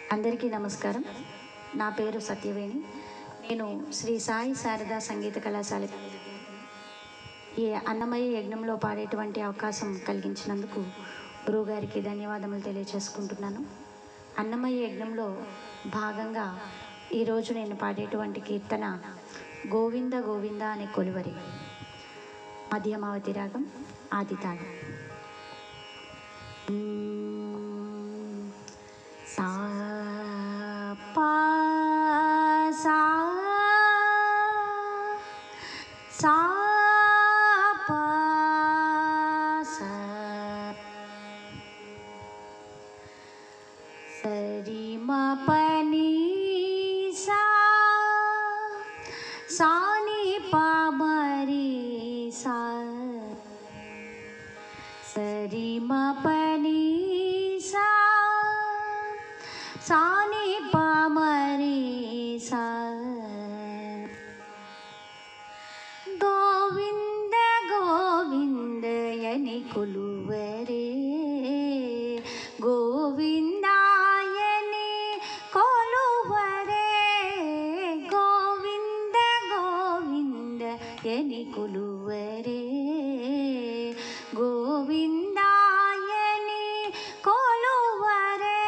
అందరికీ నమస్కారం నా పేరు సత్యవేణి నేను శ్రీ సాయి శారదా సంగీత కళాశాల ఈ అన్నమయ్య యజ్ఞంలో పాడేటువంటి అవకాశం కలిగించినందుకు గురువుగారికి ధన్యవాదములు తెలియచేసుకుంటున్నాను అన్నమయ్య యజ్ఞంలో భాగంగా ఈరోజు నేను పాడేటువంటి కీర్తన గోవింద గోవింద అనే కొలువరి మధ్యమావతి రాగం ఆది తాళం సా పా సా సా పా సా సరి మ పని సా సాని పా మరి సా సరి మ పని సా సాని పా మరి సా గోవింద గోవిందయని కొలువరే గోవిందాయని కొలువరే గోవింద గోవిందయని కొలువరే గోవిందాయని కొలువరే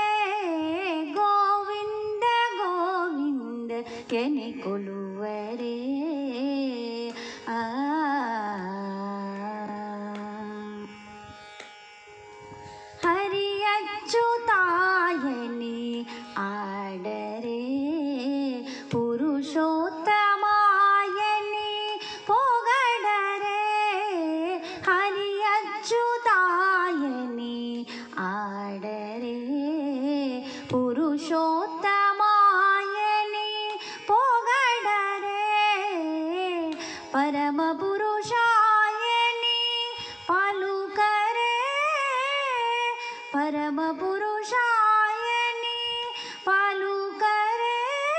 గోవింద గోవింద ఎని కొలువరే ఆ హరి అచ్యుతాయని ఆడరే పురుషోత్తమాయని పొగడరే హరి అచ్యుతాయని ఆడరే పురుషోత్తమాయని పొగడరే పరమ పురుషాయని పలుకరే పరమ పురుషాయని పలుకరే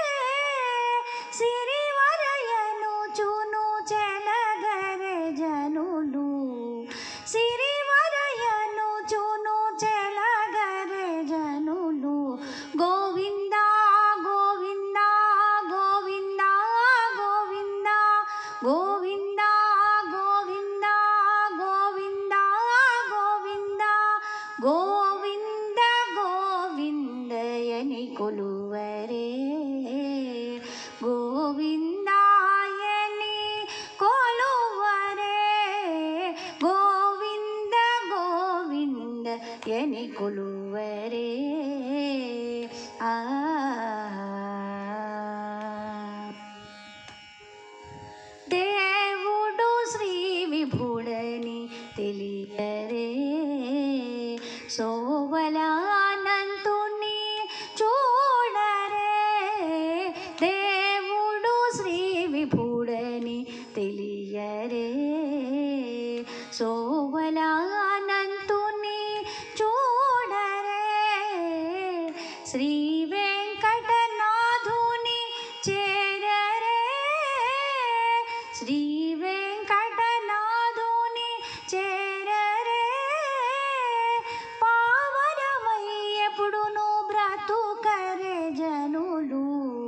సిరివరయను చును చెలగరే జనులు సిరివరయను చును చెలగరే జనులు గోవింద గోవింద గోవింద గోవింద గోవింద గోవింద గోవింద గోవింద గోవింద గోవిందయని కొలువరే గోవిందాయని కొలువరే గోవింద గోవింద ఎని కొలువరే ఆ దేవుడు శ్రీ విభుడని తెలియరే సోవలానంతుని చూడరే దేవుడు శ్రీ విభుడని తెలియరే సోవలానంతుని చూడరే శ్రీ వెంకటనాథుని చేరరే శ్రీ వెంకటనాథుని చేరరే పావనమయ్యపుడును బ్రతుకరే జనులు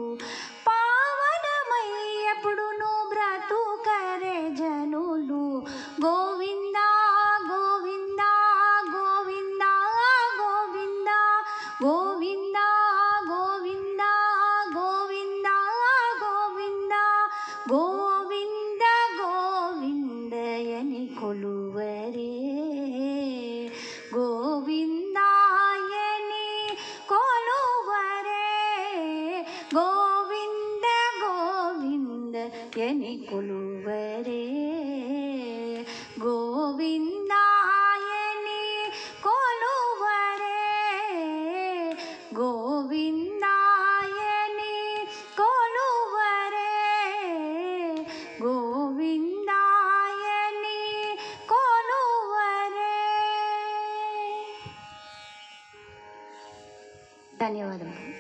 పావనమయ్యపుడును బ్రతుకరే జనులు గోవింద గోవింద గోవింద గోవింద గోవింద గోవింద గోవింద గోవింద గోవింద గోవిందయని కొలువరే గోవిందాయని కొలువరే గోవింద గోవింద ఎని కొలువరే గోవిందాయని కొలువరే గోవిందాయని కొలువరే గోవిందాయని కొలువరే ధన్యవాదములు